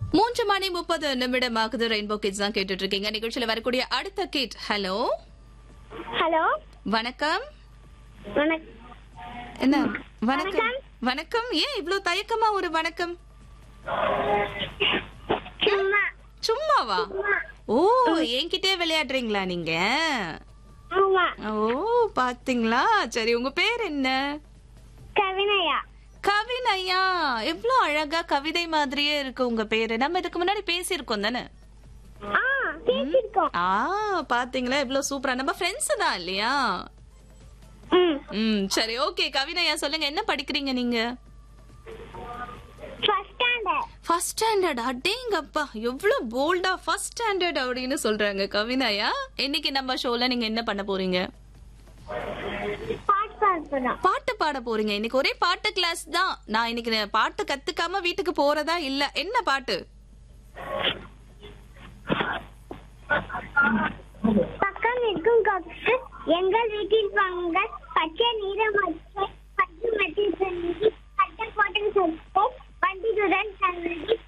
மூன்று மணி முப்பது நிமிடம் ஆகுது ரெயின்போ கிட்ஸ் தான் கேட்டுட்டு இருக்கீங்க நிகழ்ச்சியில வரக்கூடிய அடுத்த கிட் ஹலோ ஹலோ வணக்கம் வணக்கம் என்ன வணக்கம் வணக்கம். வணக்கம் ஏன் இவ்ளோ தயக்கமா ஒரு வணக்கம் சும்மா சும்மாவா சும்மா. ஓ என்கிட்டே விளையாடுறீங்களா நீங்க ஆமா ஓ பாத்தீங்களா சரி உங்க பேர் என்ன கவினயா கவினையா எவ்ளோ அழகா கவிதை மாதிரியே இருக்கு உங்க பேரு நம்ம இதுக்கு முன்னாடி பேசியிருக்கோம் தானே ஆ பேசிருக்கோம் ஆ பாத்தீங்களா எவ்வளவு சூப்பரா நம்ம ஃப்ரெண்ட்ஸ் தான் இல்லையா ம் ம் சரி ஓகே கவினையா சொல்லுங்க என்ன படிக்கிறீங்க நீங்க ஃபர்ஸ்ட் ஸ்டாண்டர்ட் ஃபர்ஸ்ட் ஸ்டாண்டர்ட் அடேங்கப்பா எவ்வளவு போல்டா ஃபர்ஸ்ட் ஸ்டாண்டர்ட் அப்படின்னு சொல்றாங்க கவினாயா இன்னைக்கு நம்ம ஷோல நீங்க என்ன பண்ண போறீங்க பாட்டு பார்க்கணும் பாட்டு பாட போறீங்க இன்னைக்கு ஒரே பாட்டு கிளாஸ் தான் நான் இன்னைக்கு பாட்டு கத்துக்காம வீட்டுக்கு போறதா இல்ல என்ன பாட்டு பக்கம் இருக்கும் கொக்கு எங்கள் வீட்டில் பங்கள் பச்சை நீரமற்ற பச்சை மட்டி சந்தி பட்டை போட்டன் சட்டை வண்டியுடன் சந்தி